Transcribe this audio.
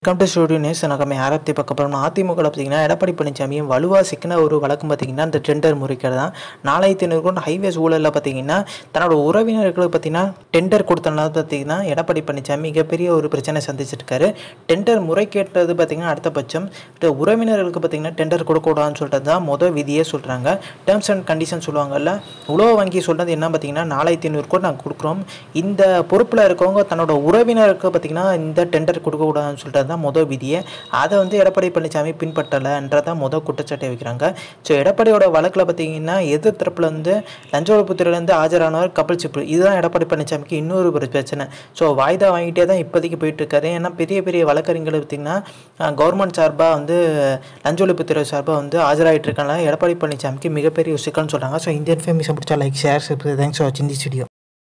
welcome to studio news நம்ம ஆரத்தி பார்க்க போகிறோம் அதிமுக பார்த்தீங்கன்னா எடப்பாடி பழனிசாமியும் வலுவாக சிக்கின ஒரு வழக்கம் பார்த்தீங்கன்னா இந்த டெண்டர் முறைக்கிறது தான் நாலாயிரத்தி ஐநூறு கோடி ஹைவேஸ் ஊழலில் பார்த்தீங்கன்னா தன்னோட உறவினர்களுக்கு பார்த்தீங்கன்னா டெண்டர் கொடுத்தனால பார்த்தீங்கன்னா எடப்பாடி பழனிசாமி மிகப்பெரிய ஒரு பிரச்சனை சந்திச்சிட்டு இருக்காரு டெண்டர் முறை கேட்டது பார்த்தீங்கன்னா அடுத்த பட்சம் இந்த உறவினர்களுக்கு பார்த்தீங்கன்னா டெண்டர் கொடுக்கக்கூடாதுன்னு சொல்லிட்டு தான் மொதல் விதியே சொல்கிறாங்க டேர்ம்ஸ் அண்ட் கண்டிஷன் சொல்லுவாங்கல்ல உலக வங்கி சொல்கிறது என்ன பார்த்தீங்கன்னா நாலாயிரத்தி ஐநூறு கோடி நாங்கள் கொடுக்குறோம் இந்த பொறுப்பில் இருக்கவங்க தன்னோட உறவினருக்கு பார்த்தீங்கன்னா இந்த டெண்டர் கொடுக்கக்கூடாதுன்னு சொல்லிட்டு தான் மொதல் விதியை அதை வந்து எடப்பாடி பழனிசாமி பின்பற்றலைன்றதான் மொதல் குற்றச்சாட்டை வைக்கிறாங்க ஸோ எடப்பாடியோட வழக்கில் பார்த்தீங்கன்னா எதிர் தரப்புல வந்து லஞ்ச ஒழிப்புத்துறையிலேருந்து ஆஜரானவர் கபில் சிபில் இதுதான் எடப்பாடி பழனிசாமிக்கு இன்னொரு ஒரு பிரச்சனை ஸோ வாய்தா வாங்கிட்டே தான் இப்போதைக்கு போயிட்டு இருக்காரு ஏன்னா பெரிய பெரிய வழக்கறிஞர்கள் பார்த்தீங்கன்னா கவர்மெண்ட் சார்பாக வந்து லஞ்ச ஒழிப்புத்துறை சார்பாக வந்து ஆஜராகிட்டு இருக்காங்க எடப்பாடி பழனிசாமிக்கு மிகப்பெரிய சிக்கல்னு சொல்கிறாங்க ஸோ இந்தியன் ஃபேமிஸ் பிடிச்சா லைக் ஷேர் தேங்க்ஸ் ஃபார் வாட்சிங் தி வீடியோ